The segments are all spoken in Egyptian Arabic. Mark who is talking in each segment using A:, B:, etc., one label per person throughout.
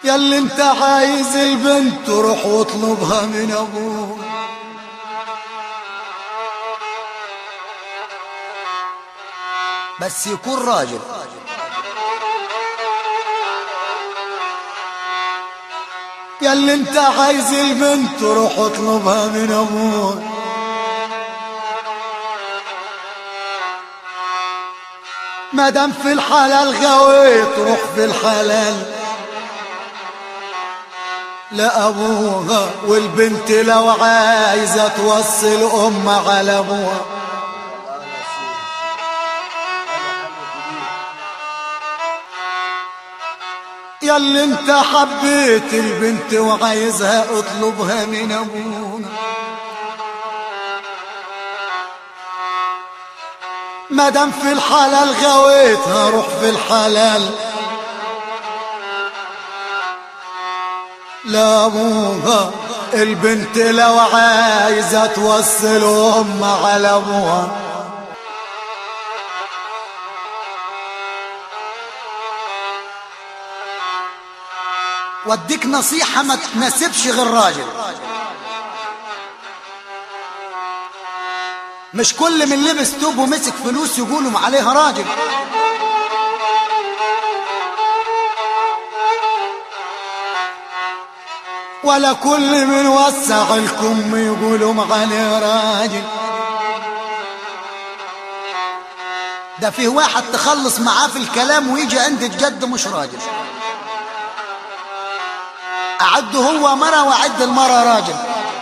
A: ياللي انت عايز البنت روح واطلبها من ابوك بس يكون راجل ياللي انت عايز البنت روح اطلبها من ابوك مادام في الحلال غويت روح في الحلال لأبوها والبنت لو عايزة توصل أم على أبوها ياللي انت حبيت البنت وعايزها اطلبها من ابونا مادام في الحلال غويتها روح في الحلال لابوها البنت لو عايزة توصل أم على أبوها وديك نصيحة ما تناسبش غير راجل مش كل من لبس توب ومسك فلوس يقولوا عليها راجل ولا كل من وسع الكم يقولوا عليه راجل ده فيه واحد تخلص معاه في الكلام ويجي عند الجد مش راجل أعد هو مرة وأعد المرة راجل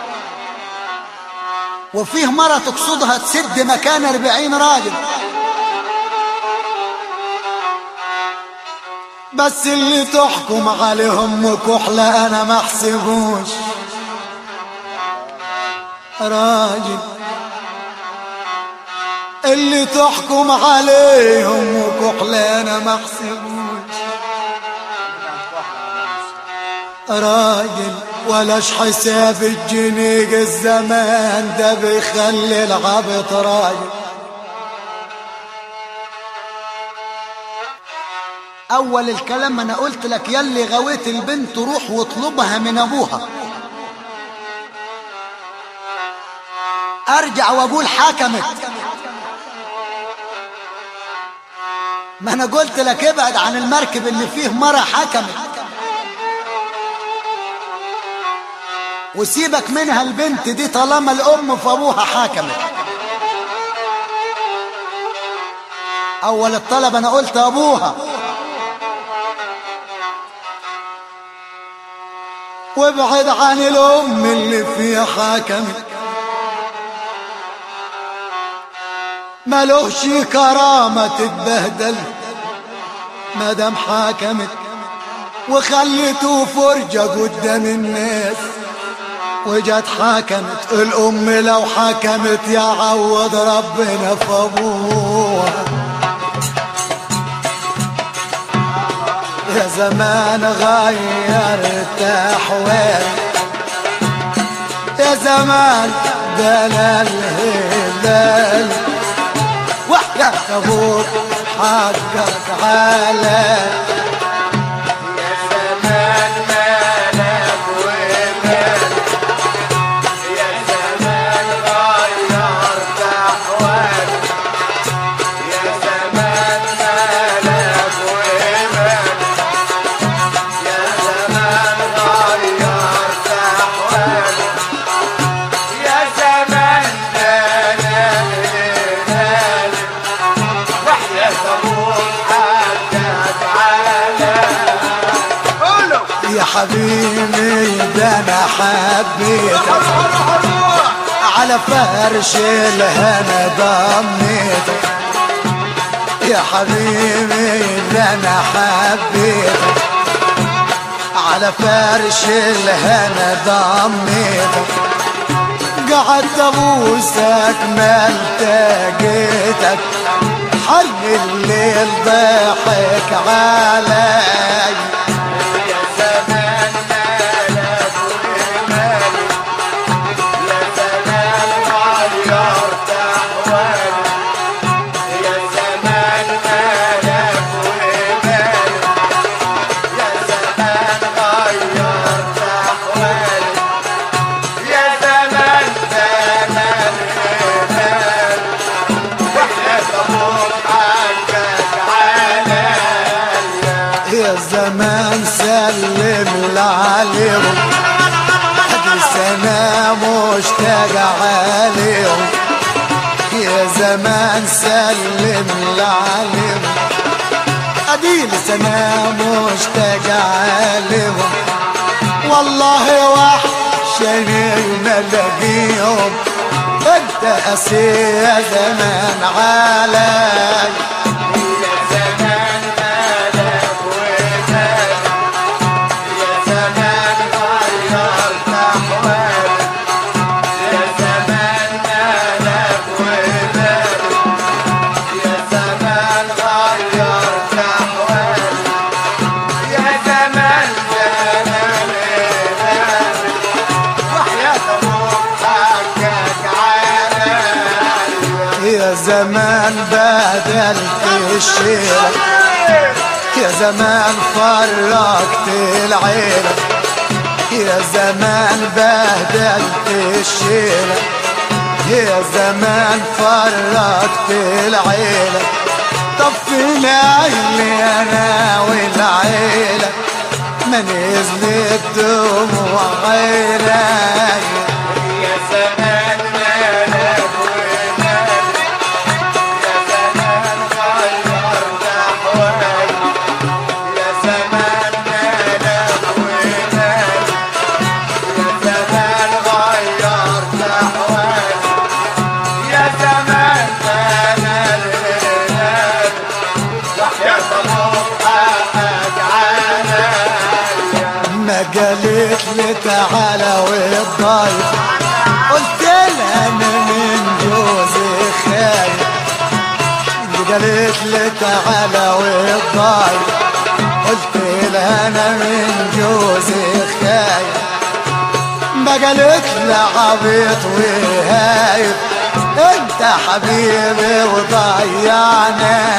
A: وفيه مرة تقصدها تسد مكان أربعين راجل بس اللي تحكم عليهم كحلة أنا ما احسبوش راجل اللي تحكم عليهم كحلة أنا ما احسبوش راجل ولاش حساب الجنيق الزمان ده بيخلي العبط راجل اول الكلام انا قلت لك يلي غويت البنت روح واطلبها من ابوها ارجع واقول حكمت ما انا قلت لك ابعد عن المركب اللي فيه مرة حكمت وسيبك منها البنت دي طالما الام فابوها حكمت اول الطلب انا قلت ابوها وابعد عن الام اللي فيها حكمت ملوش كرامة تتبهدل مادام حكمت وخليته فرجة قدام الناس وجت حكمت الأم لو حكمت يعوض ربنا في أبوها يا زمان غيرت أحوال يا زمان دلال الهلال وحياة أبوك حقك على
B: يا زمان مالك ومال يا زمان غيرت أحوالك يا زمان مالك ومال يا زمان غيرت أحوالك يا زمان مالك مالك وحياة أبوك حقك على قولوا
A: يا حبيبي ده انا حبيتك على فرش الهنا ضميتك يا حبيبي ده انا حبيتك على فرش الهنا ضميتك قعدت ابوسك ما التقيتك حل الليل ضحك علي
B: يا زمان مالك ومالك يا زمان غيرت أحوالك يا زمان مالك ومالك يا زمان
A: عليهم ادي سنة مشتاق عليهم يا زمان سلم لعليهم ادي سنة مشتاق عليهم والله وحشني ما الاقيهم انت اسير يا زمان علي
B: يا زمان مالك ومالك يا زمان غيرت أحوالك يا زمان مالك ومالك يا زمان غيرت أحوالك يا زمان زمان مالك وحياة أبوك حقك عليا
A: يا زمان بدلت الشيرة يا زمان فرقت العيلة يا زمان بهدلت الشيلة يا زمان فرقت العيلة طب فين عيلي انا والعيلة ما نزلت دموع عيني
B: يا زمان مالك ومالك يا زمان غيرت أحوالك يا زمان مالك ومالك يا زمان غيرت أحوالك يا زمان مالك وحياة أبوك حقك عليا
A: ما قالت لي تعالى والضيف قلت لها انا من جوزي خايف قالت لي تعالى والضيف قلت لها انا من جوزي خايف ما قالت لي عبيط وهايف انت حبيبي وضيعنا